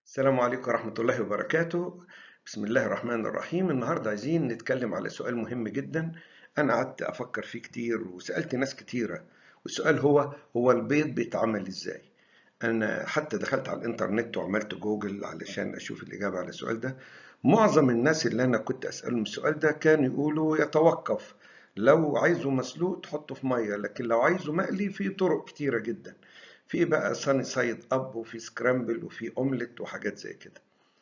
السلام عليكم ورحمة الله وبركاته بسم الله الرحمن الرحيم النهاردة عايزين نتكلم على سؤال مهم جدا أنا قعدت أفكر فيه كتير وسألت ناس كتيرة والسؤال هو هو البيض بيتعمل إزاي أنا حتى دخلت على الإنترنت وعملت جوجل علشان أشوف الإجابة على السؤال ده معظم الناس اللي أنا كنت أسألهم السؤال ده كانوا يقولوا يتوقف لو عايزه مسلوق تحطه في مية لكن لو عايزه مقلي في طرق كتيرة جدا في بقى ساني سايد اب وفي سكرامبل وفي اومليت وحاجات زي كده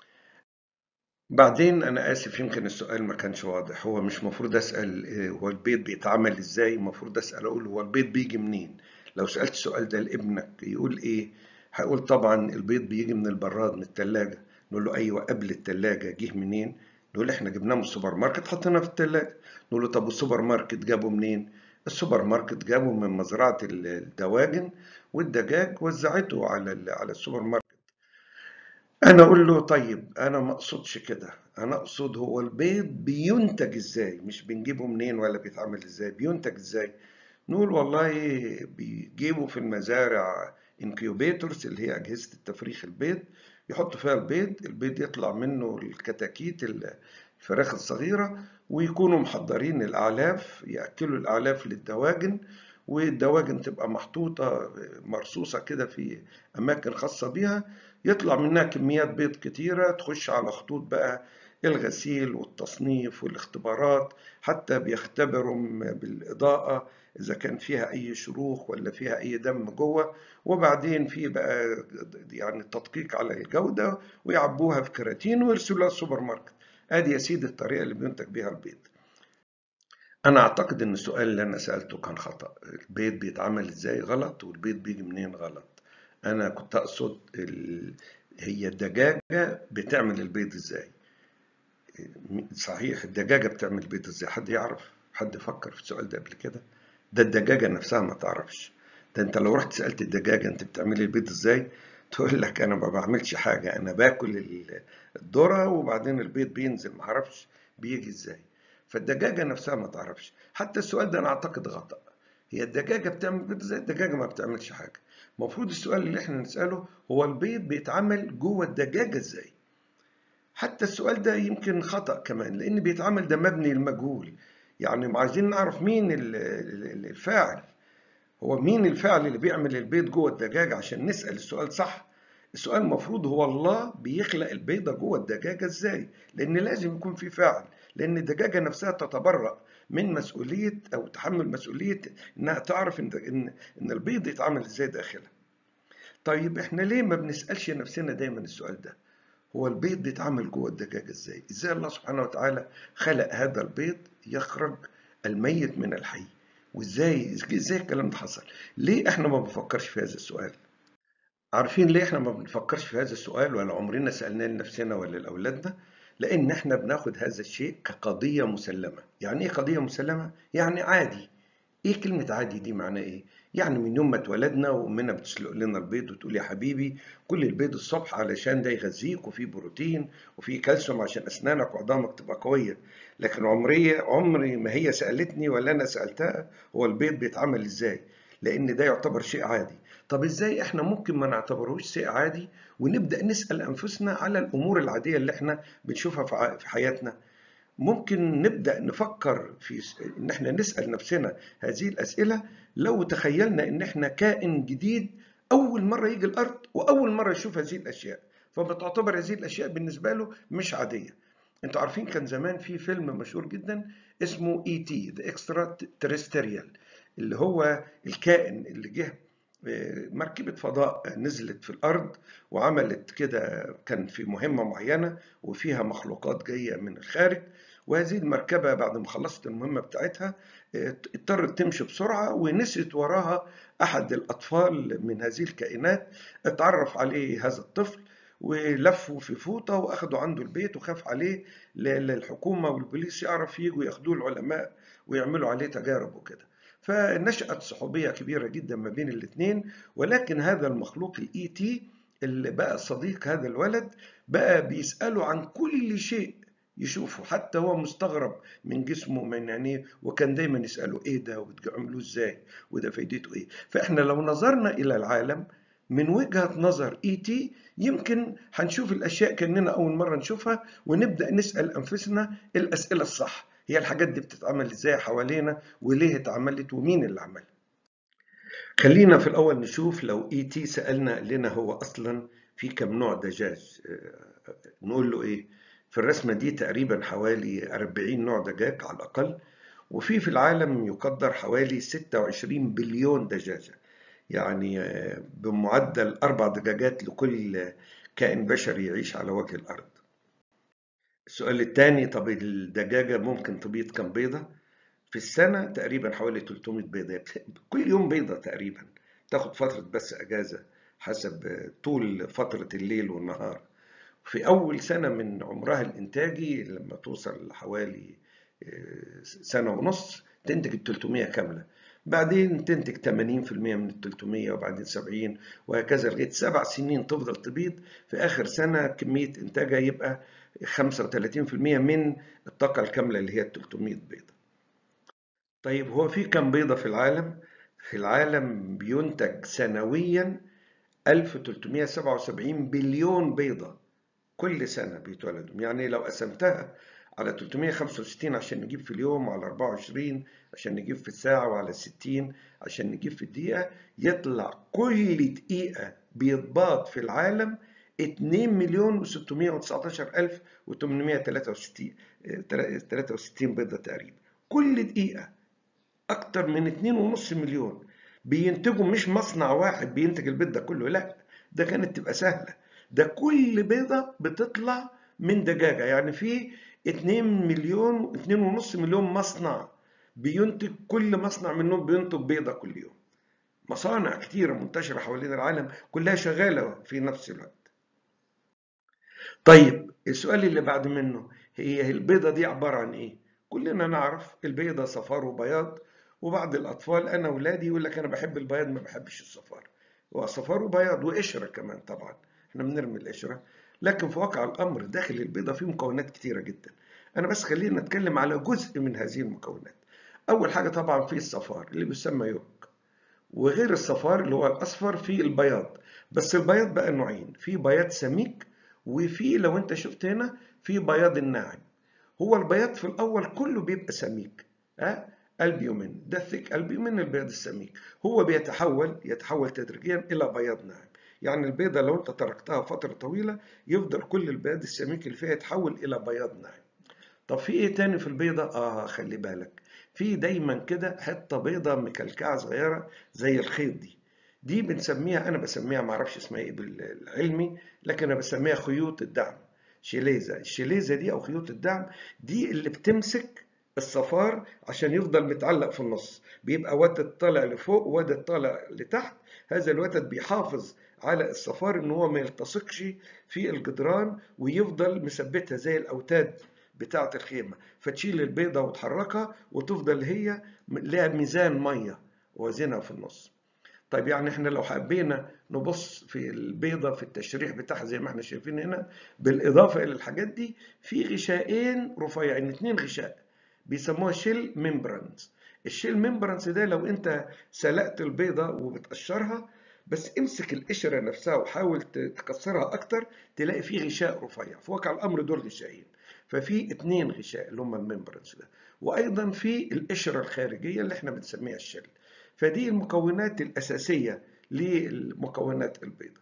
بعدين انا اسف يمكن السؤال ما كانش واضح هو مش مفروض اسال إيه هو البيض بيتعمل ازاي المفروض اسال اقول هو البيض بيجي منين لو سالت السؤال ده لابنك يقول ايه هيقول طبعا البيض بيجي من البراد من التلاجة نقول له ايوه قبل التلاجة جه منين نقول احنا جبناه من السوبر ماركت حطيناه في التلاجة نقول له طب والسوبر ماركت جابه منين السوبر ماركت جابه من مزرعة الدواجن والدجاج وزعته على على السوبر ماركت انا اقول له طيب انا ما اقصدش كده انا اقصد هو البيض بينتج ازاي مش بنجيبه منين ولا بيتعمل ازاي بينتج ازاي نقول والله بيجيبوا في المزارع انكيوبيتورز اللي هي اجهزه التفريخ البيض يحطوا فيها البيض البيض يطلع منه الكتاكيت الفراخ الصغيره ويكونوا محضرين الاعلاف ياكلوا الاعلاف للدواجن والدواجن تبقى محطوطة مرصوصة كده في أماكن خاصة بيها يطلع منها كميات بيض كتيرة تخش على خطوط بقى الغسيل والتصنيف والاختبارات حتى بيختبروا بالإضاءة إذا كان فيها أي شروخ ولا فيها أي دم جوه وبعدين في بقى يعني تدقيق على الجودة ويعبوها في كراتين ويرسلوها السوبر ماركت ادي يا سيدي الطريقة اللي بينتج بيها البيض أنا أعتقد إن السؤال اللي أنا سألته كان خطأ، البيض بيتعمل إزاي غلط والبيض بيجي منين غلط. أنا كنت أقصد ال... هي الدجاجة بتعمل البيض إزاي؟ صحيح الدجاجة بتعمل البيض إزاي؟ حد يعرف؟ حد فكر في السؤال ده قبل كده؟ ده الدجاجة نفسها ما تعرفش. ده أنت لو رحت سألت الدجاجة أنت بتعملي البيض إزاي؟ تقول لك أنا ما بعملش حاجة أنا باكل الذرة وبعدين البيض بينزل ما أعرفش بيجي إزاي. فالدجاجة نفسها ما تعرفش حتى السؤال ده أنا أعتقد خطأ هي الدجاجة بتعمل بيض ازاي الدجاجة ما بتعملش حاجة المفروض السؤال اللي احنا نسأله هو البيض بيتعمل جوه الدجاجة ازاي حتى السؤال ده يمكن خطأ كمان لأن بيتعمل ده مبني المجهول يعني عايزين نعرف مين الفاعل هو مين الفاعل اللي بيعمل البيض جوه الدجاجة عشان نسأل السؤال صح السؤال المفروض هو الله بيخلق البيضة جوه الدجاجة ازاي لأن لازم يكون في فاعل لأن الدجاجة نفسها تتبرأ من مسؤولية أو تحمل مسؤولية إنها تعرف إن إن إن البيض يتعمل إزاي داخلها. طيب إحنا ليه ما بنسألش نفسنا دايما السؤال ده؟ هو البيض بيتعمل جوه الدجاجة إزاي؟ إزاي الله سبحانه وتعالى خلق هذا البيض يخرج الميت من الحي؟ وإزاي إزاي الكلام ده حصل؟ ليه إحنا ما بنفكرش في هذا السؤال؟ عارفين ليه إحنا ما بنفكرش في هذا السؤال ولا عمرنا سألناه لنفسنا ولا لأولادنا؟ لأن احنا بناخد هذا الشيء كقضية مسلمة يعني ايه قضية مسلمة؟ يعني عادي ايه كلمة عادي دي معناه ايه؟ يعني من يوم ما اتولدنا وامنا بتسلق لنا البيض وتقول يا حبيبي كل البيض الصبح علشان ده يغذيك وفيه بروتين وفيه كالسيوم عشان اسنانك وعظامك تبقى قوية لكن عمري عمري ما هي سألتني ولا انا سألتها هو البيض بيتعمل ازاي؟ لان ده يعتبر شيء عادي طب ازاي احنا ممكن ما نعتبروش شيء عادي ونبدا نسال انفسنا على الامور العاديه اللي احنا بنشوفها في حياتنا ممكن نبدا نفكر في ان احنا نسال نفسنا هذه الاسئله لو تخيلنا ان احنا كائن جديد اول مره يجي الارض واول مره يشوف هذه الاشياء فبتعتبر هذه الاشياء بالنسبه له مش عاديه انتوا عارفين كان زمان في فيلم مشهور جدا اسمه اي تي ذا اكسترا تريستريال اللي هو الكائن اللي جه مركبة فضاء نزلت في الأرض وعملت كده كان في مهمة معينة وفيها مخلوقات جاية من الخارج وهذه المركبة بعد ما خلصت المهمة بتاعتها اضطرت تمشي بسرعة ونسيت وراها أحد الأطفال من هذه الكائنات اتعرف عليه هذا الطفل ولفوا في فوطة وأخدوا عنده البيت وخاف عليه للحكومة والبوليس يعرف يجوا ياخدوه العلماء ويعملوا عليه تجارب وكده فنشأت صحوبية كبيرة جدا ما بين الاثنين ولكن هذا المخلوق الاي تي اللي بقى صديق هذا الولد بقى بيسأله عن كل شيء يشوفه حتى هو مستغرب من جسمه ومن عينيه وكان دايما يسأله ايه ده وبتعملوه ازاي وده فايدته ايه فاحنا لو نظرنا الى العالم من وجهة نظر اي تي يمكن هنشوف الاشياء كاننا اول مرة نشوفها ونبدأ نسأل انفسنا الاسئلة الصح هي الحاجات دي بتتعمل ازاي حوالينا وليه اتعملت ومين اللي عملها خلينا في الاول نشوف لو اي تي سألنا قال لنا هو اصلا في كم نوع دجاج نقول له ايه في الرسمة دي تقريبا حوالي 40 نوع دجاج على الاقل وفي في العالم يقدر حوالي 26 بليون دجاجة يعني بمعدل أربع دجاجات لكل كائن بشري يعيش على وجه الأرض السؤال الثاني طب الدجاجة ممكن تبيض كم بيضة؟ في السنة تقريبا حوالي 300 بيضة كل يوم بيضة تقريبا تاخد فترة بس أجازة حسب طول فترة الليل والنهار في أول سنة من عمرها الإنتاجي لما توصل حوالي سنة ونص تنتج ال 300 كاملة بعدين تنتج 80% من ال 300 وبعدين 70 وهكذا لغاية سبع سنين تفضل تبيض في آخر سنة كمية إنتاجها يبقى 35% من الطاقة الكاملة اللي هي 300 بيضة. طيب هو في كم بيضة في العالم؟ في العالم بينتج سنويا 1377 بليون بيضة كل سنة بيتولدوا يعني لو قسمتها على 365 عشان نجيب في اليوم وعلى 24 عشان نجيب في الساعة وعلى 60 عشان نجيب في الدقيقة يطلع كل دقيقة بيتباض في العالم 2 مليون و619 ألف و863 بيضة تقريبا كل دقيقة أكتر من 2.5 مليون بينتجوا مش مصنع واحد بينتج البيض ده كله لا ده كانت تبقى سهلة ده كل بيضة بتطلع من دجاجة يعني في 2 مليون 2.5 مليون مصنع بينتج كل مصنع منهم بينتج بيضة كل يوم مصانع كتيرة منتشرة حوالين العالم كلها شغالة في نفس الوقت طيب السؤال اللي بعد منه هي البيضة دي عبارة عن ايه كلنا نعرف البيضة صفار وبياض وبعض الأطفال أنا أولادي يقول لك أنا بحب البياض ما بحبش الصفار هو صفار وبياض وقشرة كمان طبعا احنا بنرمي القشرة لكن في واقع الأمر داخل البيضة فيه مكونات كتيرة جدا أنا بس خلينا نتكلم على جزء من هذه المكونات أول حاجة طبعا في الصفار اللي بيسمى يوك وغير الصفار اللي هو الأصفر في البياض بس البياض بقى نوعين في بياض سميك وفي لو أنت شفت هنا في بياض الناعم هو البياض في الأول كله بيبقى سميك ها البيومين ده الثيك البيومين البياض السميك هو بيتحول يتحول تدريجيا إلى بياض ناعم يعني البيضة لو أنت تركتها فترة طويلة يفضل كل البياض السميك اللي فيها يتحول إلى بياض ناعم طب في إيه تاني في البيضة؟ آه خلي بالك في دايما كده حتة بيضة مكلكعة صغيرة زي الخيط دي دي بنسميها أنا بسميها معرفش اسمها إيه بالعلمي لكن أنا بسميها خيوط الدعم شيليزا الشيليزا دي أو خيوط الدعم دي اللي بتمسك الصفار عشان يفضل متعلق في النص بيبقى وتد طالع لفوق ووتد طالع لتحت هذا الوتد بيحافظ على الصفار ان هو ما يلتصقش في الجدران ويفضل مثبتها زي الاوتاد بتاعه الخيمه فتشيل البيضه وتحركها وتفضل هي لها ميزان ميه وزنها في النص طيب يعني احنا لو حبينا نبص في البيضه في التشريح بتاعها زي ما احنا شايفين هنا بالاضافه الى الحاجات دي في غشائين رفيعين اتنين غشاء بيسموها شيل ميمبرانز الشيل ميمبرانز ده لو انت سلقت البيضه وبتقشرها بس امسك القشره نفسها وحاول تكسرها اكتر تلاقي فيه غشاء رفيع في واقع الامر دول غشائين ففي اتنين غشاء اللي هم الممبرنز ده وايضا في القشره الخارجيه اللي احنا بنسميها الشل فدي المكونات الاساسيه لمكونات البيضه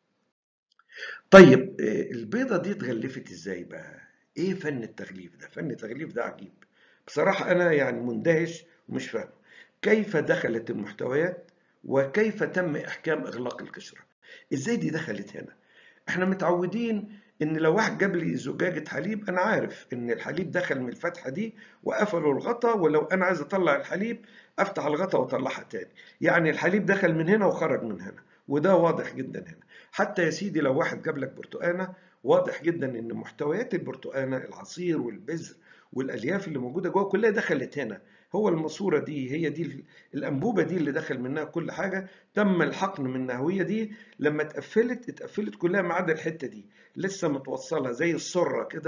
طيب البيضه دي اتغلفت ازاي بقى ايه فن التغليف ده فن التغليف ده عجيب بصراحه انا يعني مندهش ومش فاهم كيف دخلت المحتويات وكيف تم احكام اغلاق القشره ازاي دي دخلت هنا احنا متعودين ان لو واحد جاب لي زجاجه حليب انا عارف ان الحليب دخل من الفتحه دي وقفلوا الغطا ولو انا عايز اطلع الحليب افتح الغطا واطلعها تاني يعني الحليب دخل من هنا وخرج من هنا وده واضح جدا هنا حتى يا سيدي لو واحد جاب لك برتقانه واضح جدا ان محتويات البرتقانه العصير والبذر والالياف اللي موجوده جوه كلها دخلت هنا هو الماسوره دي هي دي الانبوبه دي اللي دخل منها كل حاجه تم الحقن من النهويه دي لما اتقفلت اتقفلت كلها ما عدا الحته دي لسه متوصله زي السره كده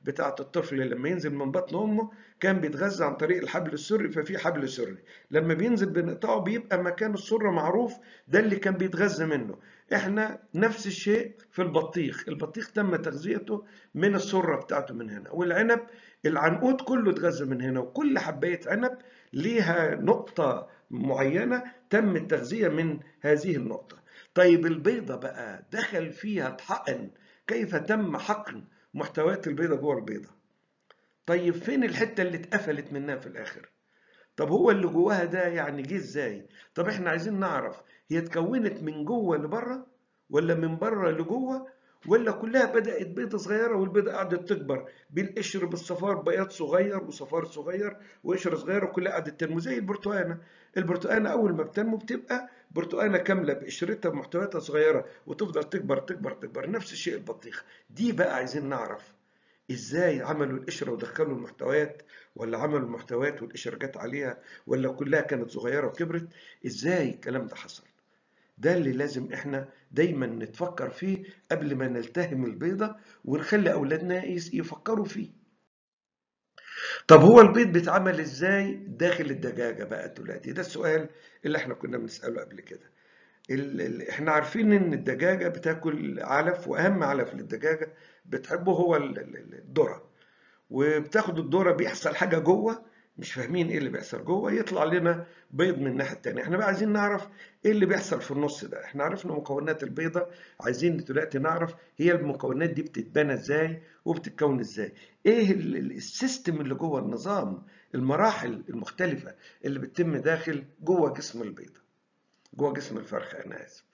بتاعة الطفل لما ينزل من بطن أمه كان بيتغذى عن طريق الحبل السري ففي حبل سري لما بينزل بنقطعه بيبقى مكان السرة معروف ده اللي كان بيتغذى منه احنا نفس الشيء في البطيخ البطيخ تم تغذيته من السرة بتاعته من هنا والعنب العنقود كله اتغذى من هنا وكل حباية عنب ليها نقطة معينة تم التغذية من هذه النقطة طيب البيضة بقى دخل فيها اتحقن كيف تم حقن محتويات البيضة جوه البيضة طيب فين الحتة اللي اتقفلت منها في الآخر طب هو اللي جواها ده يعني جه ازاي طب احنا عايزين نعرف هي اتكونت من جوه لبره ولا من بره لجوه ولا كلها بدأت بيضة صغيرة والبيضة قعدت تكبر بالقشر بالصفار بياض صغير وصفار صغير وقشر صغير وكلها قعدت تنمو زي البرتقانة البرتقانة أول ما بتنمو بتبقى برتقانة كاملة بقشرتها بمحتوياتها صغيرة وتفضل تكبر تكبر تكبر نفس الشيء البطيخ دي بقى عايزين نعرف ازاي عملوا القشرة ودخلوا المحتويات ولا عملوا المحتويات والقشرة جت عليها ولا كلها كانت صغيرة وكبرت ازاي الكلام ده حصل ده اللي لازم احنا دايما نتفكر فيه قبل ما نلتهم البيضة ونخلي أولادنا يفكروا فيه طب هو البيض بيتعمل ازاي داخل الدجاجة بقى دلوقتي ده السؤال اللي احنا كنا بنسأله قبل كده ال ال احنا عارفين ان الدجاجة بتاكل علف واهم علف للدجاجة بتحبه هو الذرة وبتاخد الذرة بيحصل حاجة جوه مش فاهمين ايه اللي بيحصل جوه يطلع لنا بيض من الناحيه الثانيه احنا بقى عايزين نعرف ايه اللي بيحصل في النص ده احنا عرفنا مكونات البيضه عايزين دلوقتي نعرف هي المكونات دي بتتبنى ازاي وبتتكون ازاي ايه السيستم اللي جوه النظام المراحل المختلفه اللي بتتم داخل جوه جسم البيضه جوه جسم الفرخه انا اسف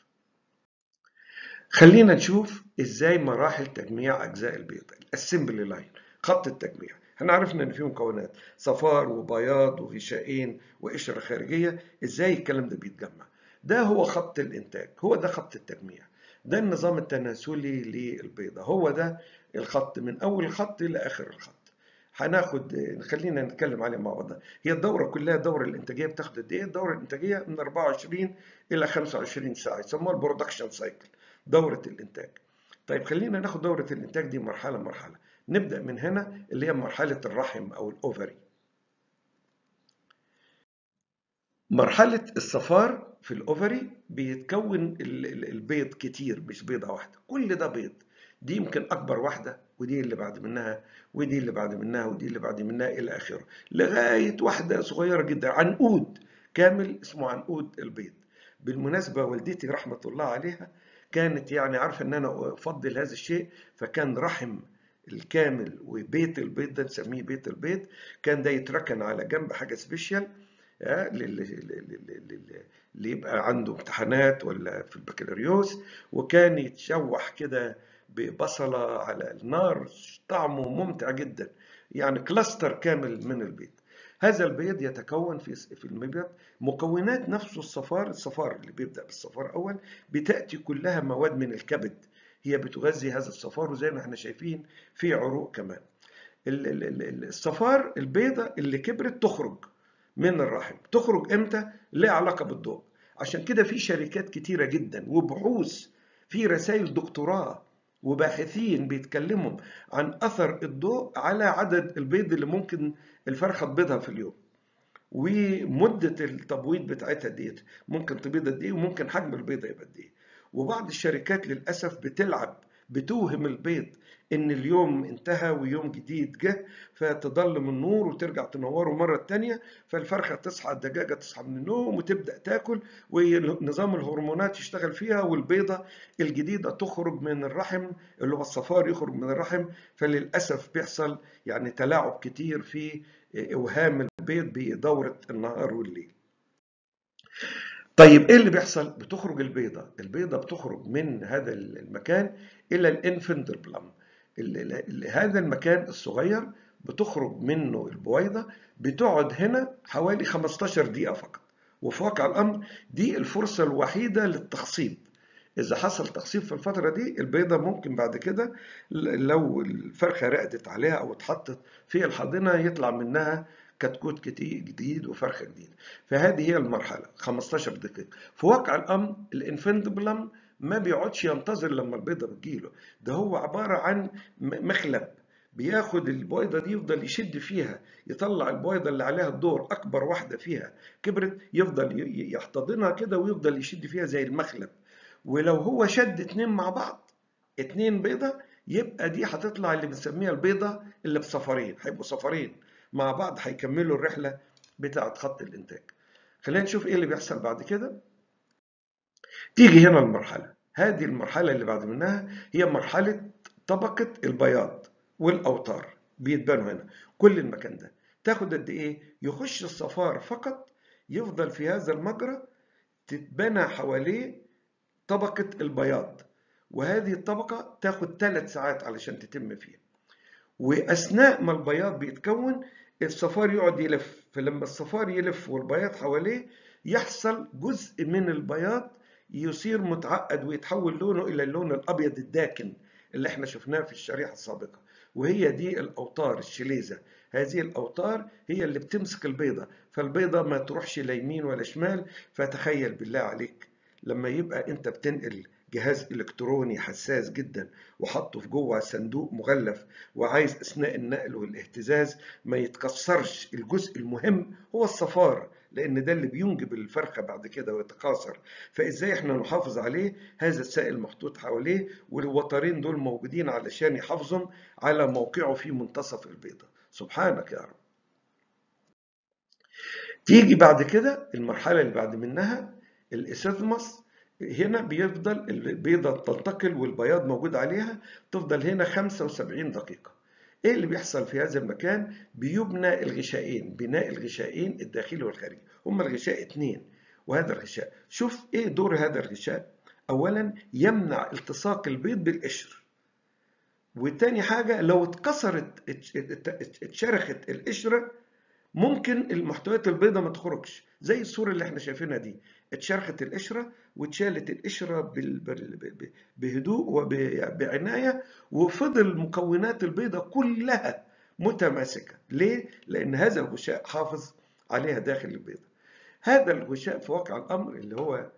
خلينا نشوف ازاي مراحل تجميع اجزاء البيضه الاسمبلي لاين خط التجميع احنا عرفنا ان في مكونات صفار وبياض وغشائين وقشره خارجيه ازاي الكلام ده بيتجمع ده هو خط الانتاج هو ده خط التجميع ده النظام التناسلي للبيضه هو ده الخط من اول الخط الى اخر الخط هناخد خلينا نتكلم عليه مع بعض هي الدوره كلها الدوره الانتاجيه بتاخد قد ايه الدوره الانتاجيه من 24 الى 25 ساعه يسموها البرودكشن سايكل دوره الانتاج طيب خلينا ناخد دوره الانتاج دي مرحله مرحله نبدأ من هنا اللي هي مرحلة الرحم أو الأوفري مرحلة الصفار في الأوفري بيتكون البيض كتير مش بيضة واحدة كل ده بيض دي يمكن أكبر واحدة ودي اللي بعد منها ودي اللي بعد منها ودي اللي بعد منها إلى آخره لغاية واحدة صغيرة جدا عنقود كامل اسمه عنقود البيض بالمناسبة والدتي رحمة الله عليها كانت يعني عارفة إن أنا أفضل هذا الشيء فكان رحم الكامل وبيت البيض ده نسميه بيت البيض كان ده يتركن على جنب حاجه سبيشال اللي يبقى عنده امتحانات ولا في البكالوريوس وكان يتشوح كده ببصله على النار طعمه ممتع جدا يعني كلاستر كامل من البيض هذا البيض يتكون في في المبيض مكونات نفسه الصفار الصفار اللي بيبدا بالصفار اول بتاتي كلها مواد من الكبد هي بتغذي هذا الصفار وزي ما احنا شايفين في عروق كمان الصفار البيضة اللي كبرت تخرج من الرحم تخرج امتى لها علاقة بالضوء عشان كده في شركات كتيرة جدا وبحوث في رسائل دكتوراه وباحثين بيتكلموا عن اثر الضوء على عدد البيض اللي ممكن الفرخه تبيضها في اليوم ومده التبويض بتاعتها ديت ممكن تبيض قد ايه وممكن حجم البيضه يبقى قد ايه وبعض الشركات للأسف بتلعب بتوهم البيض إن اليوم انتهى ويوم جديد جه فتضلم النور وترجع تنوره مرة تانية فالفرخة تصحى الدجاجة تصحى من النوم وتبدأ تاكل ونظام الهرمونات يشتغل فيها والبيضة الجديدة تخرج من الرحم اللي هو الصفار يخرج من الرحم فللأسف بيحصل يعني تلاعب كتير في إوهام البيض بدورة النهار والليل. طيب ايه اللي بيحصل بتخرج البيضه البيضه بتخرج من هذا المكان الى الانفنتربلم هذا المكان الصغير بتخرج منه البويضه بتقعد هنا حوالي 15 دقيقه فقط وفي واقع الامر دي الفرصه الوحيده للتخصيب اذا حصل تخصيب في الفتره دي البيضه ممكن بعد كده لو الفرخه رقدت عليها او اتحطت في الحاضنه يطلع منها كتكوت جديد وفرخه جديده فهذه هي المرحله 15 دقيقه في واقع الامر الانفنتبلم ما بيقعدش ينتظر لما البيضه بتجيله ده هو عباره عن مخلب بياخد البويضة دي يفضل يشد فيها يطلع البويضة اللي عليها الدور أكبر واحدة فيها كبرت يفضل يحتضنها كده ويفضل يشد فيها زي المخلب ولو هو شد اتنين مع بعض اتنين بيضة يبقى دي هتطلع اللي بنسميها البيضة اللي بصفرين هيبقوا صفرين مع بعض هيكملوا الرحلة بتاعة خط الإنتاج خلينا نشوف إيه اللي بيحصل بعد كده تيجي هنا المرحلة هذه المرحلة اللي بعد منها هي مرحلة طبقة البياض والأوتار بيتبانوا هنا كل المكان ده تاخد قد إيه؟ يخش الصفار فقط يفضل في هذا المجرى تتبنى حواليه طبقة البياض وهذه الطبقة تاخد ثلاث ساعات علشان تتم فيها وأثناء ما البياض بيتكون الصفار يقعد يلف فلما الصفار يلف والبياض حواليه يحصل جزء من البياض يصير متعقد ويتحول لونه إلى اللون الأبيض الداكن اللي احنا شفناه في الشريحة السابقة وهي دي الأوتار الشليزة هذه الأوتار هي اللي بتمسك البيضة فالبيضة ما تروحش لا يمين ولا شمال فتخيل بالله عليك لما يبقى انت بتنقل جهاز الكتروني حساس جدا وحطه في جوه صندوق مغلف وعايز اثناء النقل والاهتزاز ما يتكسرش الجزء المهم هو الصفار لان ده اللي بينجب الفرخه بعد كده ويتكاثر فازاي احنا نحافظ عليه هذا السائل محطوط حواليه والوترين دول موجودين علشان يحافظهم على موقعه في منتصف البيضه سبحانك يا رب تيجي بعد كده المرحله اللي بعد منها الاسيثمس هنا بيفضل البيضة تنتقل والبياض موجود عليها تفضل هنا 75 دقيقة ايه اللي بيحصل في هذا المكان بيبنى الغشائين بناء الغشائين الداخلي والخارجي هما الغشاء اتنين وهذا الغشاء شوف ايه دور هذا الغشاء اولا يمنع التصاق البيض بالقشر وتاني حاجة لو اتكسرت اتشرخت القشرة ممكن المحتويات البيضاء ما تخرجش زي الصورة اللي احنا شايفينها دي اتشرخت القشرة واتشالت القشرة بهدوء وبعناية وفضل مكونات البيضاء كلها متماسكة ليه؟ لأن هذا الغشاء حافظ عليها داخل البيضة هذا الغشاء في واقع الأمر اللي هو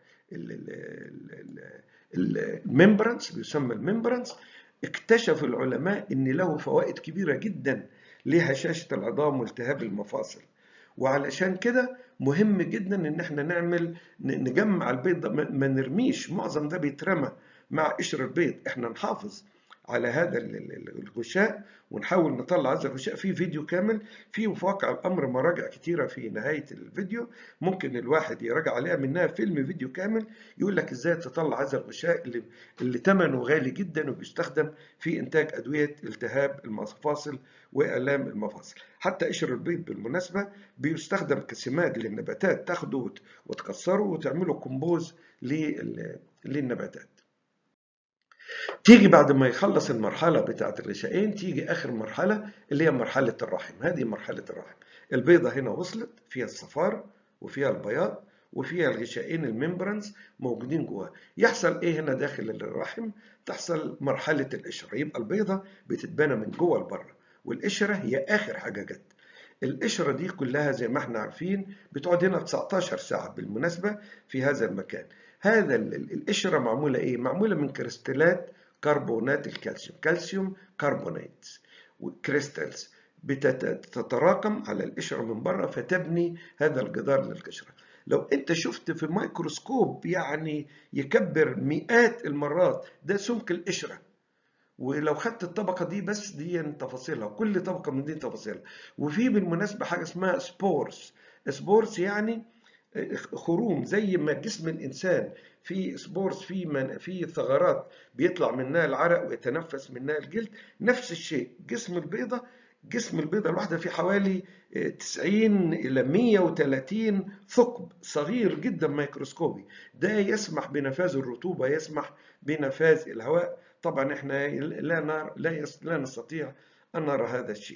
الممبرانس بيسمى الممبرانس اكتشف العلماء ان له فوائد كبيرة جدا لهشاشة العظام والتهاب المفاصل وعلشان كده مهم جدا ان احنا نعمل نجمع البيض ده ما نرميش معظم ده بيترمى مع قشر البيض احنا نحافظ على هذا الغشاء ونحاول نطلع هذا الغشاء في فيديو كامل فيه في واقع الامر مراجع كتيره في نهايه الفيديو ممكن الواحد يراجع عليها منها فيلم فيديو كامل يقول لك ازاي تطلع هذا الغشاء اللي اللي ثمنه غالي جدا وبيستخدم في انتاج ادويه التهاب المفاصل والام المفاصل حتى قشر البيض بالمناسبه بيستخدم كسماد للنباتات تاخده وتكسره وتعمله كومبوز للنباتات تيجي بعد ما يخلص المرحلة بتاعة الغشائين تيجي آخر مرحلة اللي هي مرحلة الرحم هذه مرحلة الرحم البيضة هنا وصلت فيها الصفار وفيها البياض وفيها الغشائين الممبرانز موجودين جواها يحصل ايه هنا داخل الرحم تحصل مرحلة القشرة يبقى البيضة بتتبنى من جوه لبره والقشرة هي آخر حاجة جت القشرة دي كلها زي ما احنا عارفين بتقعد هنا 19 ساعة بالمناسبة في هذا المكان هذا القشرة معمولة ايه؟ معمولة من كريستالات كربونات الكالسيوم كالسيوم كربونات وكريستالز بتتراكم على القشرة من بره فتبني هذا الجدار للقشرة لو انت شفت في ميكروسكوب يعني يكبر مئات المرات ده سمك القشرة ولو خدت الطبقة دي بس دي تفاصيلها كل طبقة من دي تفاصيلها وفي بالمناسبة حاجة اسمها سبورز سبورز يعني خروم زي ما جسم الانسان في سبورز في من في ثغرات بيطلع منها العرق ويتنفس منها الجلد نفس الشيء جسم البيضه جسم البيضه الواحده في حوالي 90 الى 130 ثقب صغير جدا ميكروسكوبي ده يسمح بنفاذ الرطوبه يسمح بنفاذ الهواء طبعا احنا لا نار لا, لا نستطيع ان نرى هذا الشيء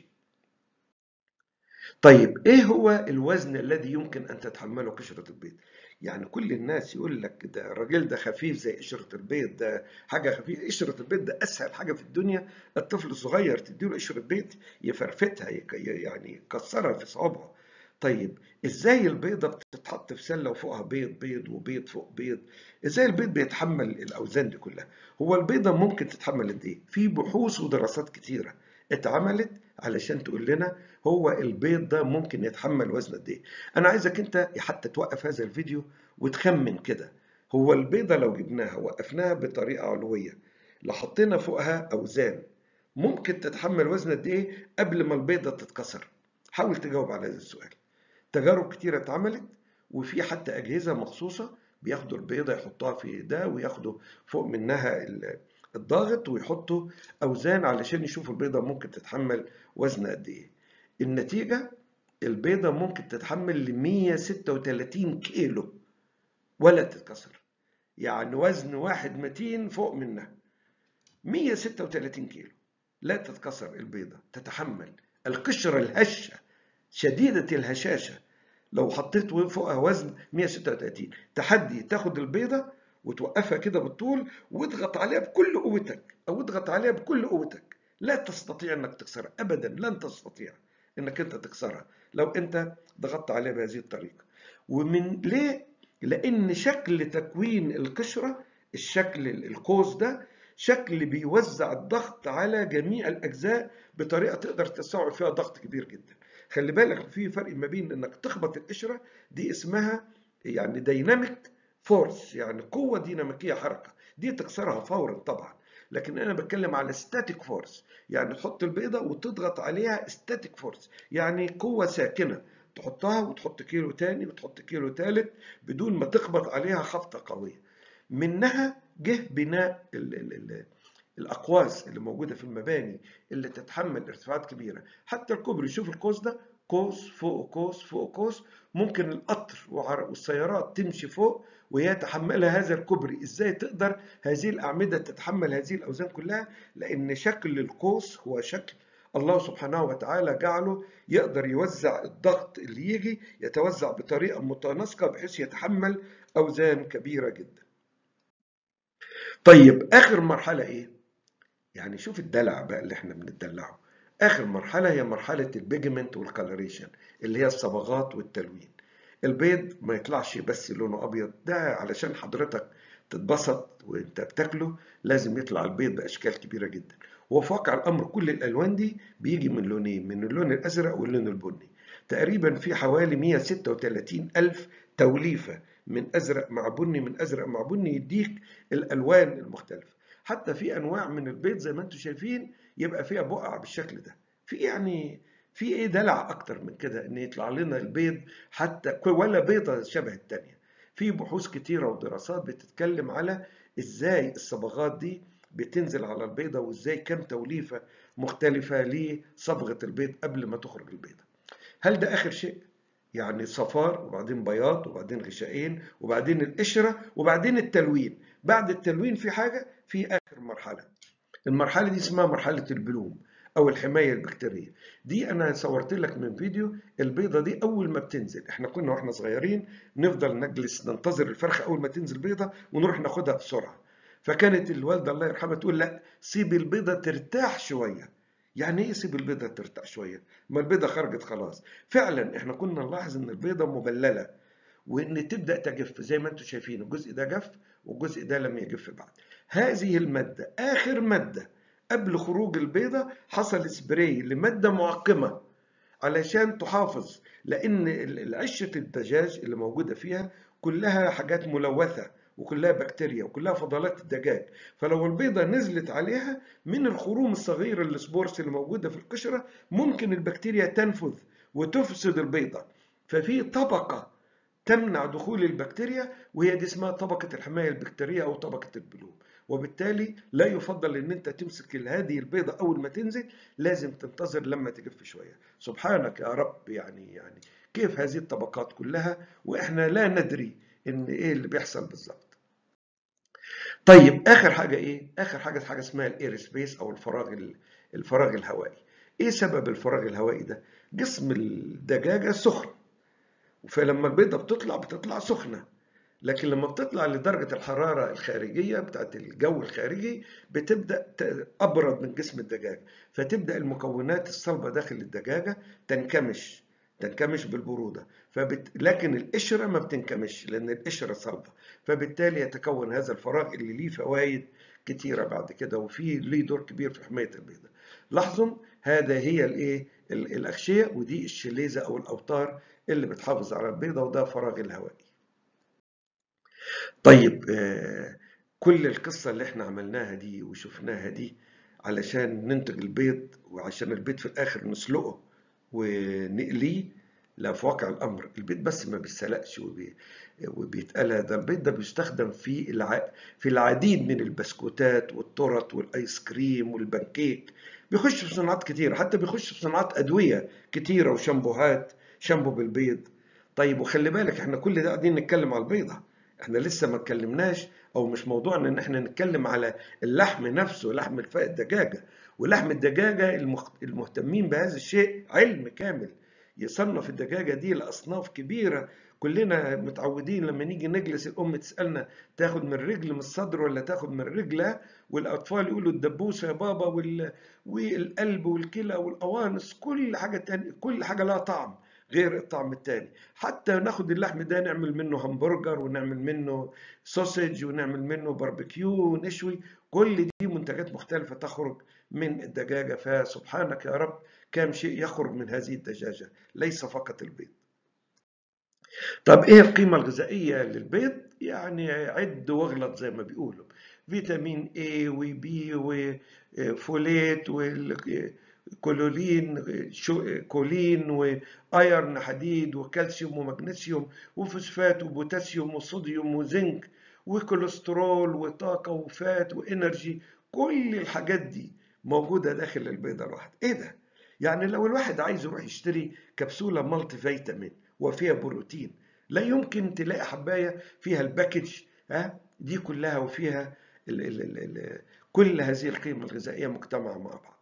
طيب ايه هو الوزن الذي يمكن ان تتحمله قشرة البيض يعني كل الناس يقول لك ده الراجل ده خفيف زي قشرة البيض ده حاجة خفيفة قشرة البيض ده اسهل حاجة في الدنيا الطفل الصغير تديله قشرة بيض يفرفتها يعني يكسرها في صوابعه طيب ازاي البيضة بتتحط في سلة وفوقها بيض بيض وبيض فوق بيض ازاي البيض بيتحمل الاوزان دي كلها هو البيضة ممكن تتحمل قد ايه في بحوث ودراسات كتيرة اتعملت علشان تقول لنا هو البيض ده ممكن يتحمل وزن قد ايه انا عايزك انت حتى توقف هذا الفيديو وتخمن كده هو البيضه لو جبناها وقفناها بطريقه علويه لو حطينا فوقها اوزان ممكن تتحمل وزن قد ايه قبل ما البيضه تتكسر حاول تجاوب على هذا السؤال تجارب كتيره اتعملت وفي حتى اجهزه مخصوصه بياخدوا البيضه يحطوها في ده وياخدوا فوق منها الضاغط ويحطوا اوزان علشان يشوفوا البيضه ممكن تتحمل وزن قد ايه النتيجه البيضه ممكن تتحمل ل 136 كيلو ولا تتكسر يعني وزن واحد متين فوق منها 136 كيلو لا تتكسر البيضة تتحمل القشرة الهشة شديدة الهشاشة لو حطيت فوقها وزن 136 تحدي تاخد البيضة وتوقفها كده بالطول واضغط عليها بكل قوتك او اضغط عليها بكل قوتك لا تستطيع انك تكسرها ابدا لن تستطيع انك انت تكسرها لو انت ضغطت عليها بهذه الطريقة ومن ليه لان شكل تكوين القشرة الشكل القوس ده شكل بيوزع الضغط على جميع الاجزاء بطريقه تقدر تستوعب فيها ضغط كبير جدا خلي بالك في فرق ما بين انك تخبط القشره دي اسمها يعني دايناميك فورس يعني قوه ديناميكيه حركه دي تكسرها فورا طبعا لكن انا بتكلم على ستاتيك فورس يعني تحط البيضه وتضغط عليها ستاتيك فورس يعني قوه ساكنه تحطها وتحط كيلو تاني وتحط كيلو تالت بدون ما تخبط عليها خبطه قويه منها جه بناء ال ال ال الاقواس اللي موجوده في المباني اللي تتحمل ارتفاعات كبيره حتى الكوبري شوف القوس ده قوس فوق قوس فوق قوس ممكن القطر والسيارات تمشي فوق وهي تحملها هذا الكوبري ازاي تقدر هذه الاعمده تتحمل هذه الاوزان كلها لان شكل القوس هو شكل الله سبحانه وتعالى جعله يقدر يوزع الضغط اللي يجي يتوزع بطريقه متناسقه بحيث يتحمل اوزان كبيره جدا طيب اخر مرحله ايه يعني شوف الدلع بقى اللي احنا بنتدلعه اخر مرحله هي مرحله البيجمنت والكالوريشن اللي هي الصبغات والتلوين البيض ما يطلعش بس لونه ابيض ده علشان حضرتك تتبسط وانت بتاكله لازم يطلع البيض باشكال كبيره جدا وفي واقع الامر كل الالوان دي بيجي من لونين من اللون الازرق واللون البني تقريبا في حوالي 136 الف توليفه من ازرق مع بني من ازرق مع بني يديك الالوان المختلفه حتى في انواع من البيض زي ما انتم شايفين يبقى فيها بقع بالشكل ده في يعني في ايه دلع اكتر من كده ان يطلع لنا البيض حتى ولا بيضه شبه التانية في بحوث كتيره ودراسات بتتكلم على ازاي الصبغات دي بتنزل على البيضه وازاي كم توليفه مختلفه لصبغه البيض قبل ما تخرج البيضه هل ده اخر شيء يعني صفار وبعدين بياض وبعدين غشائين وبعدين القشرة وبعدين التلوين بعد التلوين في حاجة في آخر مرحلة المرحلة دي اسمها مرحلة البلوم أو الحماية البكتيرية دي أنا صورت لك من فيديو البيضة دي أول ما بتنزل إحنا كنا وإحنا صغيرين نفضل نجلس ننتظر الفرخة أول ما تنزل بيضة ونروح ناخدها بسرعة فكانت الوالدة الله يرحمها تقول لا سيب البيضة ترتاح شوية يعني ايه سيب البيضة ترتاح شوية؟ ما البيضة خرجت خلاص. فعلا احنا كنا نلاحظ ان البيضة مبللة وان تبدأ تجف زي ما انتم شايفين الجزء ده جف والجزء ده لم يجف بعد. هذه المادة آخر مادة قبل خروج البيضة حصل سبراي لمادة معقمة علشان تحافظ لأن عشة الدجاج اللي موجودة فيها كلها حاجات ملوثة وكلها بكتيريا وكلها فضلات الدجاج فلو البيضة نزلت عليها من الخروم الصغيرة السبورس اللي موجودة في القشرة ممكن البكتيريا تنفذ وتفسد البيضة ففي طبقة تمنع دخول البكتيريا وهي دي اسمها طبقة الحماية البكتيرية أو طبقة البلوم وبالتالي لا يفضل ان انت تمسك هذه البيضة اول ما تنزل لازم تنتظر لما تجف شوية سبحانك يا رب يعني يعني كيف هذه الطبقات كلها واحنا لا ندري ان ايه اللي بيحصل بالظبط طيب اخر حاجه ايه اخر حاجه حاجه اسمها الاير سبيس او الفراغ الفراغ الهوائي ايه سبب الفراغ الهوائي ده جسم الدجاجه سخن فلما البيضه بتطلع بتطلع سخنه لكن لما بتطلع لدرجة الحرارة الخارجية بتاعت الجو الخارجي بتبدأ أبرد من جسم الدجاجة فتبدأ المكونات الصلبة داخل الدجاجة تنكمش تنكمش بالبرودة فبت... لكن القشرة ما بتنكمش لأن القشرة صلبة فبالتالي يتكون هذا الفراغ اللي ليه فوائد كتيرة بعد كده وفي ليه دور كبير في حماية البيضة لاحظوا هذا هي الايه الأغشية ودي الشليزة أو الأوتار اللي بتحافظ على البيضة وده فراغ الهوائي طيب آه كل القصة اللي احنا عملناها دي وشفناها دي علشان ننتج البيض وعشان البيض في الآخر نسلقه ونقليه لا في واقع الأمر البيض بس ما بيتسلقش وبي... وبيتقلى ده البيض ده بيستخدم في الع... في العديد من البسكوتات والتورت والآيس كريم والبانكيك بيخش في صناعات كتيرة حتى بيخش في صناعات أدوية كتيرة وشامبوهات شامبو بالبيض طيب وخلي بالك احنا كل ده قاعدين نتكلم على البيضة احنا لسه ما اتكلمناش او مش موضوعنا ان احنا نتكلم على اللحم نفسه لحم الدجاجة ولحم الدجاجة المهتمين بهذا الشيء علم كامل يصنف الدجاجة دي لأصناف كبيرة كلنا متعودين لما نيجي نجلس الأم تسألنا تاخد من الرجل من الصدر ولا تاخد من الرجلة والأطفال يقولوا الدبوسة يا بابا وال... والقلب والكلى والقوانص كل حاجة تانية كل حاجة لها طعم غير الطعم التاني حتى ناخد اللحم ده نعمل منه همبرجر ونعمل منه سوسج ونعمل منه باربيكيو ونشوي كل دي منتجات مختلفة تخرج من الدجاجة فسبحانك يا رب كم شيء يخرج من هذه الدجاجة ليس فقط البيض طب ايه القيمة الغذائية للبيض يعني عد واغلط زي ما بيقولوا فيتامين A و B وفوليت والكولين كولين وايرن حديد وكالسيوم ومغنيسيوم وفوسفات وبوتاسيوم وصوديوم وزنك وكوليسترول وطاقة وفات وانرجي كل الحاجات دي موجودة داخل البيضة الواحدة ايه ده؟ يعني لو الواحد عايز يروح يشتري كبسولة مالتي فيتامين وفيها بروتين لا يمكن تلاقي حباية فيها الباكج ها دي كلها وفيها ال ال ال ال كل هذه القيمة الغذائية مجتمعة مع بعض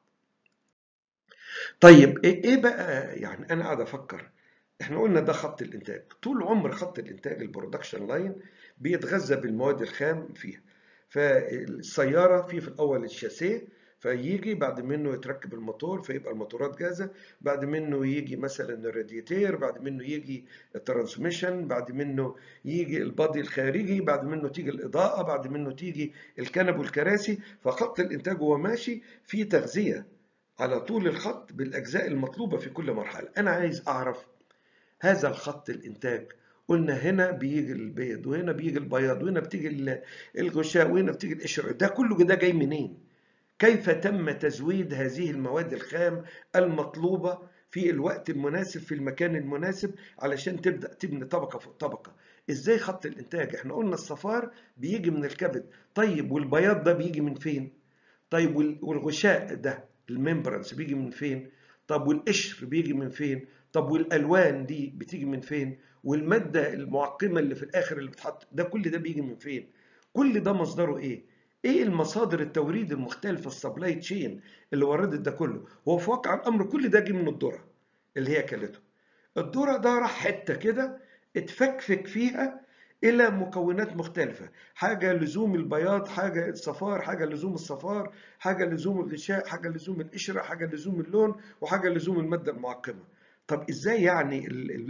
طيب ايه بقى يعني انا قاعد افكر احنا قلنا ده خط الانتاج طول عمر خط الانتاج البرودكشن لاين بيتغذى بالمواد الخام فيها فالسيارة في في الاول الشاسيه فيجي بعد منه يتركب الموتور فيبقى الموتورات جاهزة بعد منه يجي مثلا الراديتير بعد منه يجي الترانسميشن بعد منه يجي البادي الخارجي بعد منه تيجي الإضاءة بعد منه تيجي الكنب والكراسي فخط الإنتاج وهو ماشي في تغذية على طول الخط بالأجزاء المطلوبة في كل مرحلة أنا عايز أعرف هذا الخط الإنتاج قلنا هنا بيجي البيض وهنا بيجي البياض وهنا بتيجي الغشاء وهنا بتيجي القشرة ده كله ده جاي منين؟ كيف تم تزويد هذه المواد الخام المطلوبة في الوقت المناسب في المكان المناسب علشان تبدأ تبني طبقة فوق طبقة ازاي خط الانتاج احنا قلنا الصفار بيجي من الكبد طيب والبياض ده بيجي من فين طيب والغشاء ده الممبرانس بيجي من فين طب والقشر بيجي من فين طب والالوان دي بتيجي من فين والمادة المعقمة اللي في الاخر اللي بتحط ده كل ده بيجي من فين كل ده مصدره ايه ايه المصادر التوريد المختلفه السبلاي تشين اللي وردت ده كله هو في واقع الامر كل ده جه من الذره اللي هي كلته الذره ده راح حته كده اتفكفك فيها الى مكونات مختلفه حاجه لزوم البياض حاجه الصفار حاجه لزوم الصفار حاجه لزوم الغشاء حاجه لزوم القشره حاجه لزوم اللون وحاجه لزوم الماده المعقمه طب ازاي يعني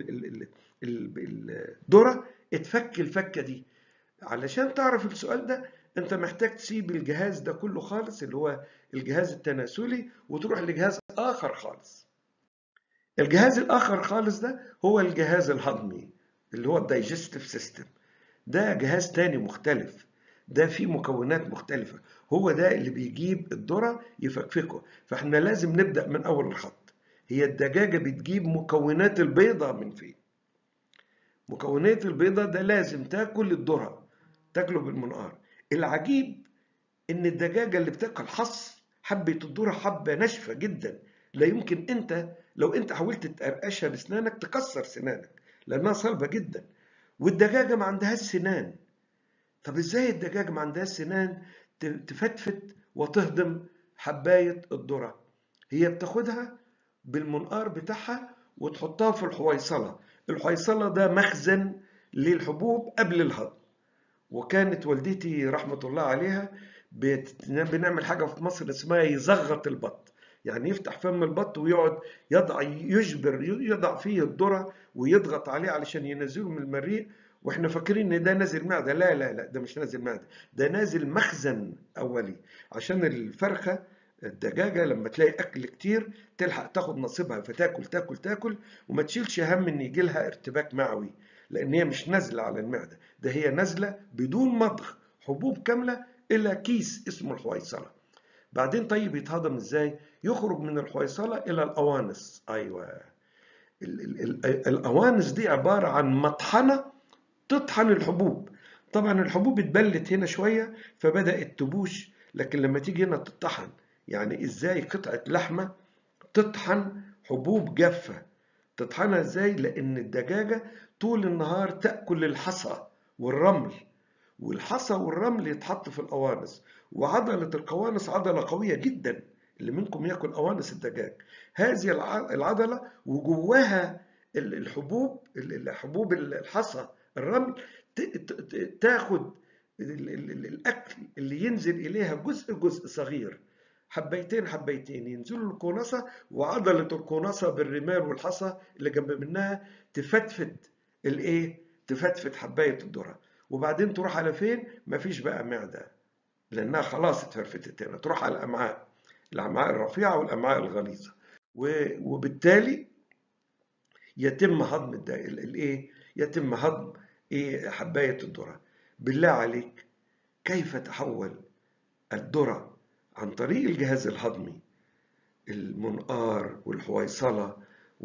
الذره اتفك الفكه دي علشان تعرف السؤال ده انت محتاج تسيب الجهاز ده كله خالص اللي هو الجهاز التناسلي وتروح لجهاز اخر خالص الجهاز الاخر خالص ده هو الجهاز الهضمي اللي هو الدايجستيف سيستم ده جهاز تاني مختلف ده فيه مكونات مختلفة هو ده اللي بيجيب الذرة يفكفكه فاحنا لازم نبدأ من أول الخط هي الدجاجة بتجيب مكونات البيضة من فين مكونات البيضة ده لازم تاكل الذرة تاكله بالمنقار العجيب ان الدجاجة اللي بتاكل حص حبة الذرة حبة ناشفة جدا لا يمكن انت لو انت حاولت تقرقشها بسنانك تكسر سنانك لانها صلبة جدا والدجاجة ما عندهاش سنان طب ازاي الدجاجة ما عندهاش سنان تفتفت وتهضم حباية الذرة هي بتاخدها بالمنقار بتاعها وتحطها في الحويصلة الحويصلة ده مخزن للحبوب قبل الهضم وكانت والدتي رحمة الله عليها بنعمل حاجة في مصر اسمها يزغط البط يعني يفتح فم البط ويقعد يضع يجبر يضع فيه الذره ويضغط عليه علشان ينزله من المريء واحنا فاكرين ان ده نازل معده لا لا لا ده مش نازل معده ده نازل مخزن اولي عشان الفرخه الدجاجه لما تلاقي اكل كتير تلحق تاخد نصيبها فتاكل تاكل تاكل وما تشيلش هم ان يجي لها ارتباك معوي لان هي مش نازله على المعده ده هي نازله بدون مضغ حبوب كامله الى كيس اسمه الحويصله بعدين طيب يتهضم ازاي يخرج من الحويصله الى الاوانس ايوه الاوانس دي عباره عن مطحنه تطحن الحبوب طبعا الحبوب اتبلت هنا شويه فبدات تبوش لكن لما تيجي هنا تطحن يعني ازاي قطعه لحمه تطحن حبوب جافه تطحنها ازاي لان الدجاجه طول النهار تاكل الحصى والرمل والحصى والرمل يتحط في القوانص وعضله القوانص عضله قويه جدا اللي منكم ياكل قوانص الدجاج هذه العضله وجواها الحبوب الحبوب الحصى الرمل تاخد الاكل اللي ينزل اليها جزء جزء صغير حبيتين حبيتين ينزلوا الكونصة وعضلة الكونصة بالرمال والحصى اللي جنب منها تفتفت الايه تفتفت حباية الذرة وبعدين تروح على فين مفيش بقى معدة لانها خلاص اتفرفتت هنا تروح على الامعاء الامعاء الرفيعة والامعاء الغليظة وبالتالي يتم هضم الايه يتم هضم ايه حباية الذرة بالله عليك كيف تحول الذرة عن طريق الجهاز الهضمي المنقار والحويصلة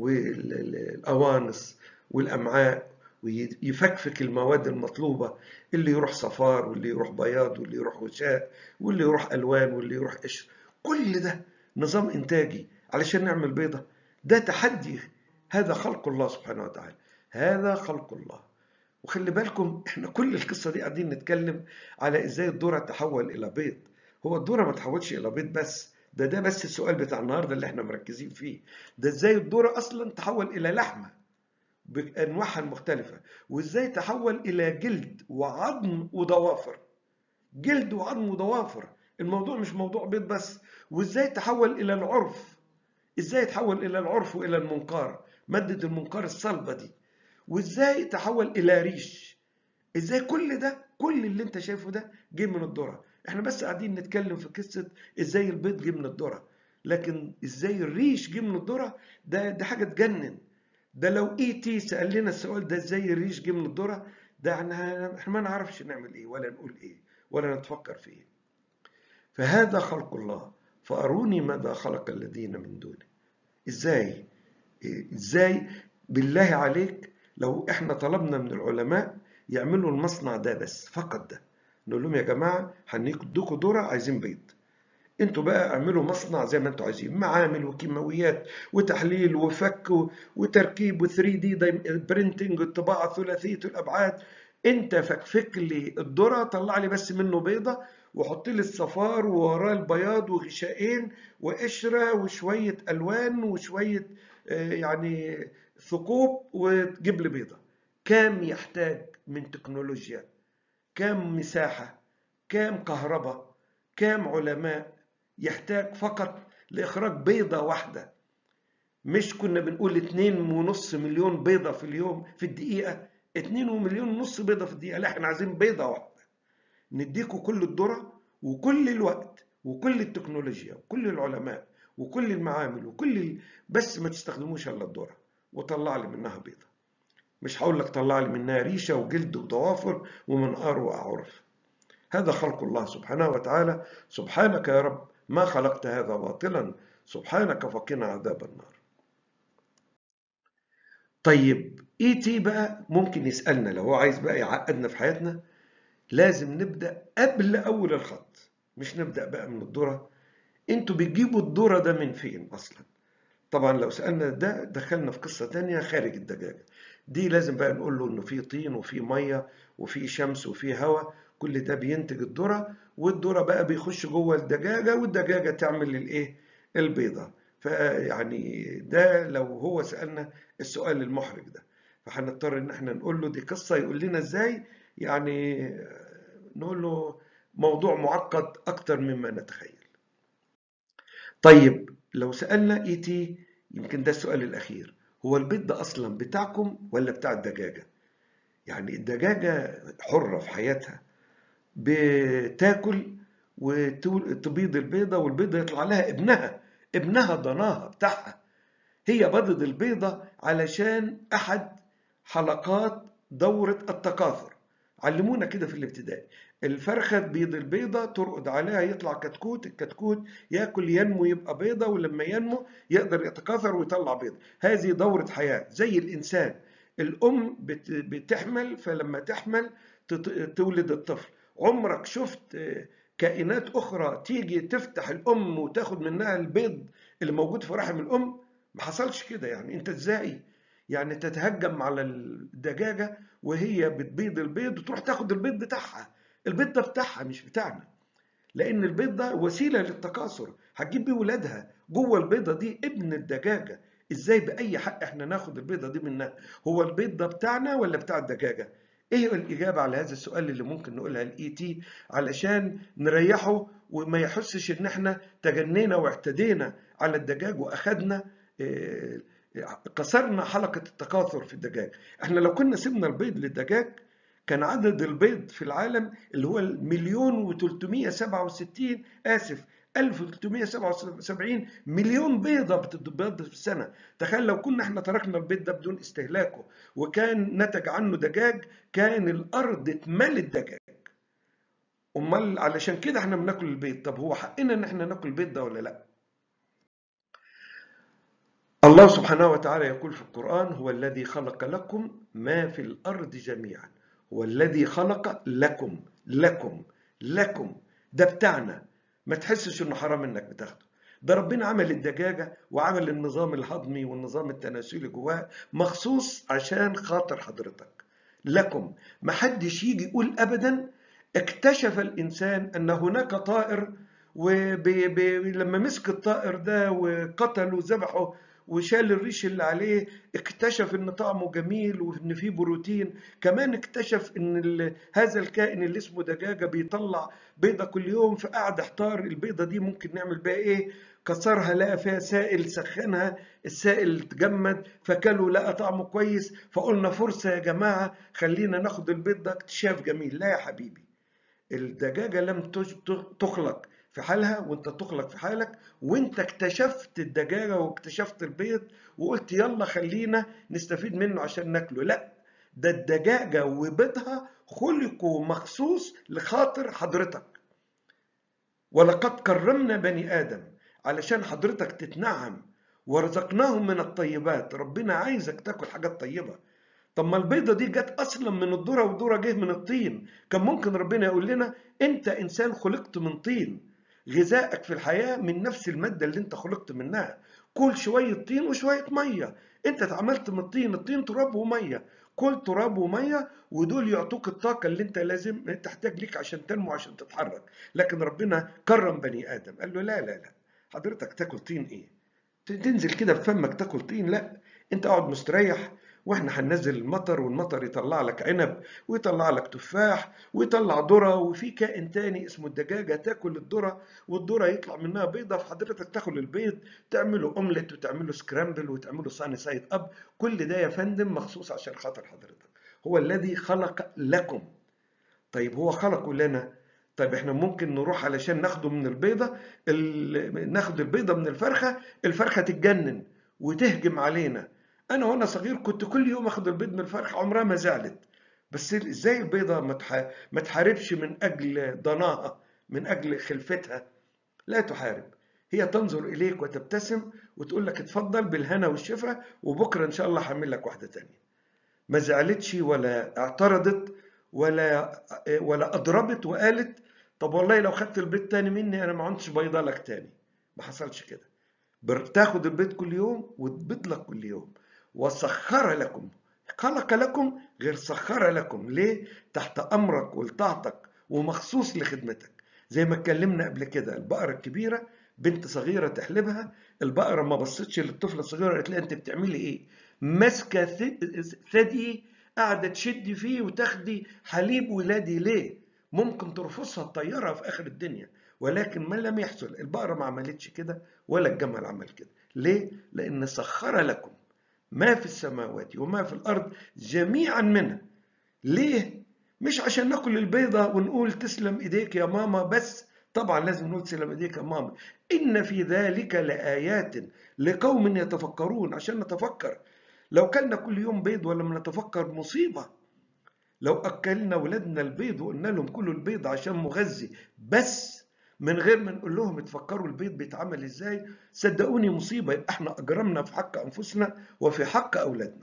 والأوانس والأمعاء ويفكفك المواد المطلوبة اللي يروح صفار واللي يروح بياض واللي يروح غشاء واللي يروح ألوان واللي يروح قشر كل ده نظام إنتاجي علشان نعمل بيضة ده تحدي هذا خلق الله سبحانه وتعالى هذا خلق الله وخلي بالكم احنا كل القصة دي قاعدين نتكلم على ازاي الذرة تحول إلى بيض هو الذرة ما تحولش إلى بيض بس ده ده بس السؤال بتاع النهارده اللي احنا مركزين فيه ده ازاي الذرة أصلا تحول إلى لحمة بأنواعها المختلفة وازاي تحول إلى جلد وعظم وضوافر جلد وعظم وضوافر الموضوع مش موضوع بيض بس وازاي تحول إلى العرف ازاي تحول إلى العرف وإلى المنقار مادة المنقار الصلبة دي وازاي تحول إلى ريش ازاي كل ده كل اللي انت شايفه ده جه من الذرة احنا بس قاعدين نتكلم في قصة ازاي البيض جه من الذرة لكن ازاي الريش جه من الذرة ده ده حاجة تجنن ده لو اي تي سأل لنا السؤال ده ازاي الريش جه من الذرة ده احنا احنا ما نعرفش نعمل ايه ولا نقول ايه ولا نتفكر في ايه فهذا خلق الله فأروني ماذا خلق الذين من دونه ازاي ازاي بالله عليك لو احنا طلبنا من العلماء يعملوا المصنع ده بس فقط ده نقول لهم يا جماعه هنديكوا ذره عايزين بيض انتوا بقى اعملوا مصنع زي ما انتوا عايزين معامل وكيماويات وتحليل وفك وتركيب و3 دي برينتنج الطباعه ثلاثيه الابعاد انت فكفك لي الذره طلع لي بس منه بيضه وحط لي الصفار ووراه البياض وغشائين وقشره وشويه الوان وشويه يعني ثقوب وتجيب لي بيضه كام يحتاج من تكنولوجيا كام مساحة كام كهرباء كام علماء يحتاج فقط لإخراج بيضة واحدة مش كنا بنقول اتنين ونص مليون بيضة في اليوم في الدقيقة اتنين ومليون ونص بيضة في الدقيقة لا احنا عايزين بيضة واحدة نديكوا كل الذرة وكل الوقت وكل التكنولوجيا وكل العلماء وكل المعامل وكل ال... بس ما تستخدموش الا الذرة وطلع لي منها بيضة مش هقول لك طلع لي منها ريشة وجلد وضوافر ومنقار وأعرف هذا خلق الله سبحانه وتعالى سبحانك يا رب ما خلقت هذا باطلا سبحانك فقنا عذاب النار طيب اي تي بقى ممكن يسألنا لو هو عايز بقى يعقدنا في حياتنا لازم نبدأ قبل أول الخط مش نبدأ بقى من الذرة انتوا بتجيبوا الذرة ده من فين أصلا طبعا لو سألنا ده دخلنا في قصة تانية خارج الدجاجة دي لازم بقى نقول له انه في طين وفي ميه وفي شمس وفي هواء كل ده بينتج الذره والذره بقى بيخش جوه الدجاجه والدجاجه تعمل الايه البيضه فيعني ده لو هو سالنا السؤال المحرج ده فهنضطر ان احنا نقول له دي قصه يقول لنا ازاي يعني نقول له موضوع معقد اكتر مما نتخيل طيب لو سألنا اي تي يمكن ده السؤال الأخير هو البيض ده أصلا بتاعكم ولا بتاع الدجاجة؟ يعني الدجاجة حرة في حياتها بتاكل وتبيض البيضة والبيضة يطلع لها ابنها ابنها ضناها بتاعها هي بيضت البيضة علشان أحد حلقات دورة التكاثر علمونا كده في الابتدائي الفرخة تبيض البيضة ترقد عليها يطلع كتكوت الكتكوت ياكل ينمو يبقى بيضة ولما ينمو يقدر يتكاثر ويطلع بيضة هذه دورة حياة زي الإنسان الأم بتحمل فلما تحمل تولد الطفل عمرك شفت كائنات أخرى تيجي تفتح الأم وتاخد منها البيض اللي موجود في رحم الأم ما حصلش كده يعني أنت إزاي يعني تتهجم على الدجاجة وهي بتبيض البيض وتروح تاخد البيض بتاعها البيض ده بتاعها مش بتاعنا لأن البيض ده وسيلة للتكاثر هتجيب بيه ولادها جوه البيضة دي ابن الدجاجة ازاي بأي حق احنا ناخد البيضة دي منها هو البيض ده بتاعنا ولا بتاع الدجاجة ايه الإجابة على هذا السؤال اللي ممكن نقولها الاي تي علشان نريحه وما يحسش ان احنا تجنينا واعتدينا على الدجاج واخدنا اه كسرنا حلقة التكاثر في الدجاج احنا لو كنا سيبنا البيض للدجاج كان عدد البيض في العالم اللي هو المليون و367 آسف 1377 مليون بيضة بتتبيض في السنة تخيل لو كنا احنا تركنا البيض ده بدون استهلاكه وكان نتج عنه دجاج كان الأرض اتملت دجاج أمال علشان كده احنا بناكل البيض طب هو حقنا ان احنا ناكل البيض ده ولا لا الله سبحانه وتعالى يقول في القرآن هو الذي خلق لكم ما في الأرض جميعا هو الذي خلق لكم لكم لكم ده بتاعنا ما تحسش انه حرام انك بتاخده ده ربنا عمل الدجاجة وعمل النظام الهضمي والنظام التناسلي جواه مخصوص عشان خاطر حضرتك لكم ما حدش يجي يقول ابدا اكتشف الانسان ان هناك طائر ولما مسك الطائر ده وقتله وذبحه وشال الريش اللي عليه اكتشف ان طعمه جميل وان فيه بروتين كمان اكتشف ان هذا الكائن اللي اسمه دجاجه بيطلع بيضه كل يوم فقعد احتار البيضه دي ممكن نعمل بيها ايه كسرها لقى فيها سائل سخنها السائل تجمد فكلوا لقى طعمه كويس فقلنا فرصه يا جماعه خلينا ناخد البيض ده اكتشاف جميل لا يا حبيبي الدجاجه لم تخلق في حالها وانت تخلق في حالك وانت اكتشفت الدجاجه واكتشفت البيض وقلت يلا خلينا نستفيد منه عشان ناكله لا ده الدجاجه وبيضها خلقوا مخصوص لخاطر حضرتك ولقد كرمنا بني ادم علشان حضرتك تتنعم ورزقناهم من الطيبات ربنا عايزك تاكل حاجات طيبه طب ما البيضة دي جت أصلا من الذرة والذرة جه من الطين كان ممكن ربنا يقول لنا أنت إنسان خلقت من طين غذائك في الحياة من نفس المادة اللي انت خلقت منها كل شوية طين وشوية مية انت اتعملت من الطين الطين تراب ومية كل تراب ومية ودول يعطوك الطاقة اللي انت لازم تحتاج ليك عشان تنمو عشان تتحرك لكن ربنا كرم بني آدم قال له لا لا لا حضرتك تاكل طين ايه تنزل كده بفمك تاكل طين لا انت اقعد مستريح واحنا هننزل المطر والمطر يطلع لك عنب ويطلع لك تفاح ويطلع ذره وفي كائن تاني اسمه الدجاجه تاكل الذره والذره يطلع منها بيضه فحضرتك تاكل البيض تعمله اومليت وتعمله سكرامبل وتعمله صاني سايد اب كل ده يا فندم مخصوص عشان خاطر حضرتك هو الذي خلق لكم طيب هو خلقه لنا طيب احنا ممكن نروح علشان ناخده من البيضه ناخد البيضه من الفرخه الفرخه تتجنن وتهجم علينا انا وانا صغير كنت كل يوم اخد البيض من الفرخه عمرها ما زعلت بس ازاي البيضه ما تحاربش من اجل ضناها من اجل خلفتها لا تحارب هي تنظر اليك وتبتسم وتقول لك اتفضل بالهنا والشفا وبكره ان شاء الله هعمل لك واحده تانية ما زعلتش ولا اعترضت ولا ولا اضربت وقالت طب والله لو خدت البيض تاني مني انا ما عدتش بيضه لك تاني ما حصلش كده تاخد البيض كل يوم وتبيض لك كل يوم وسخر لكم خلق لكم غير سخر لكم ليه تحت امرك ولطاعتك ومخصوص لخدمتك زي ما اتكلمنا قبل كده البقره الكبيره بنت صغيره تحلبها البقره ما بصتش للطفله الصغيره قالت لها انت بتعملي ايه ماسكه ثدي قاعده تشدي فيه وتاخدي حليب ولادي ليه ممكن ترفصها تطيرها في آخر الدنيا ولكن ما لم يحصل البقرة ما عملتش كده ولا الجمل عمل كده ليه؟ لأن سخر لكم ما في السماوات وما في الأرض جميعا منها ليه؟ مش عشان ناكل البيضة ونقول تسلم إيديك يا ماما بس طبعا لازم نقول تسلم إيديك يا ماما إن في ذلك لآيات لقوم يتفكرون عشان نتفكر لو كلنا كل يوم بيض ولم نتفكر مصيبة لو أكلنا ولادنا البيض وقلنا لهم كلوا البيض عشان مغذي بس من غير ما نقول لهم تفكروا البيض بيتعمل ازاي صدقوني مصيبة يبقى احنا أجرمنا في حق أنفسنا وفي حق أولادنا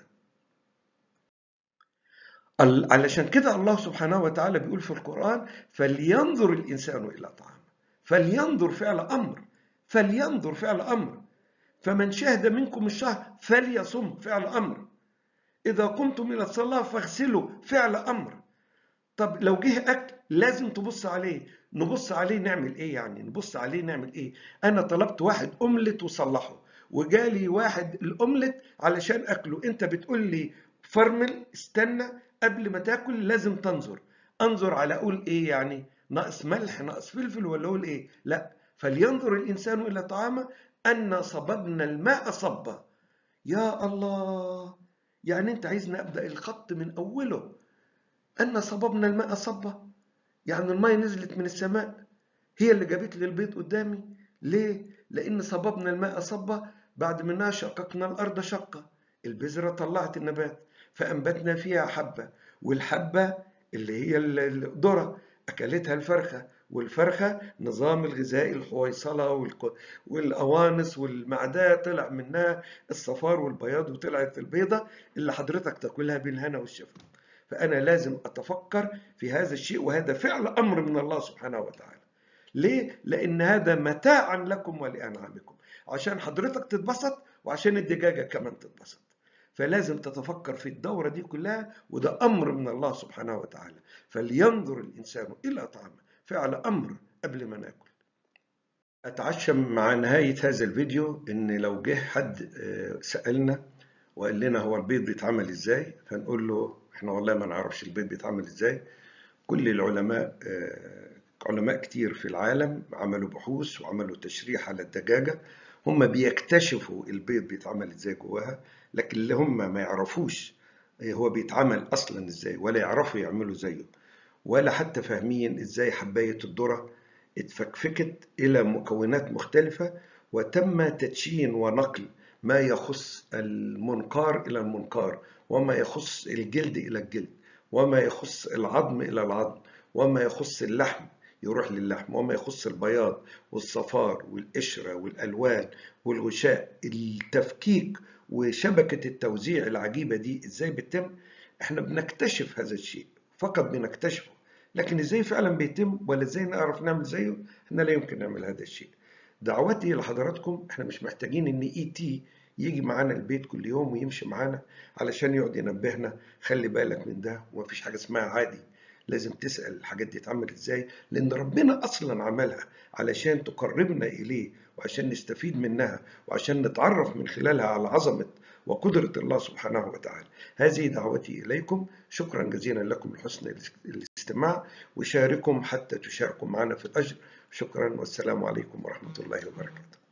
علشان كده الله سبحانه وتعالى بيقول في القرآن فلينظر الإنسان إلى طعامه فلينظر فعل أمر فلينظر فعل أمر فمن شهد منكم الشهر فليصم فعل أمر إذا قمتم إلى الصلاة فاغسلوا فعل أمر طب لو جه أكل لازم تبص عليه نبص عليه نعمل إيه يعني نبص عليه نعمل إيه أنا طلبت واحد أملت وصلحه وجالي واحد الأملت علشان أكله أنت بتقول لي فرمل استنى قبل ما تاكل لازم تنظر انظر على اقول ايه يعني ناقص ملح ناقص فلفل ولا اقول ايه لا فلينظر الانسان الى طعامه ان صببنا الماء صبا يا الله يعني انت عايزني ابدا الخط من اوله ان صببنا الماء صبا يعني الماء نزلت من السماء هي اللي جابت لي البيض قدامي ليه لان صببنا الماء صبا بعد منها شققنا الارض شقه البذره طلعت النبات فأنبتنا فيها حبة والحبة اللي هي الذرة أكلتها الفرخة والفرخة نظام الغذائي الحويصلة والأوانس والمعدة طلع منها الصفار والبياض وطلعت البيضة اللي حضرتك تاكلها بالهنا والشفا فأنا لازم أتفكر في هذا الشيء وهذا فعل أمر من الله سبحانه وتعالى ليه؟ لأن هذا متاعا لكم ولأنعامكم عشان حضرتك تتبسط وعشان الدجاجة كمان تتبسط فلازم تتفكر في الدورة دي كلها وده أمر من الله سبحانه وتعالى فلينظر الإنسان إلى طعامه فعل أمر قبل ما ناكل أتعشم مع نهاية هذا الفيديو إن لو جه حد سألنا وقال لنا هو البيض بيتعمل إزاي فنقول له إحنا والله ما نعرفش البيض بيتعمل إزاي كل العلماء علماء كتير في العالم عملوا بحوث وعملوا تشريح على الدجاجة هم بيكتشفوا البيض بيتعمل ازاي جواها لكن اللي هم ما يعرفوش هو بيتعمل اصلا ازاي ولا يعرفوا يعملوا زيه ولا حتى فاهمين ازاي حباية الذرة اتفكفكت الى مكونات مختلفة وتم تدشين ونقل ما يخص المنقار الى المنقار وما يخص الجلد الى الجلد وما يخص العظم الى العظم وما يخص اللحم يروح للحم وما يخص البياض والصفار والقشرة والألوان والغشاء التفكيك وشبكة التوزيع العجيبة دي ازاي بتتم احنا بنكتشف هذا الشيء فقط بنكتشفه لكن ازاي فعلا بيتم ولا ازاي نعرف نعمل زيه احنا لا يمكن نعمل هذا الشيء دعوتي لحضراتكم احنا مش محتاجين ان اي تي يجي معانا البيت كل يوم ويمشي معانا علشان يقعد ينبهنا خلي بالك من ده ومفيش حاجة اسمها عادي لازم تسأل الحاجات دي اتعملت ازاي لان ربنا اصلا عملها علشان تقربنا اليه وعشان نستفيد منها وعشان نتعرف من خلالها على عظمة وقدرة الله سبحانه وتعالى هذه دعوتي إليكم شكرا جزيلا لكم لحسن الاستماع وشاركم حتى تشاركوا معنا في الأجر شكرا والسلام عليكم ورحمة الله وبركاته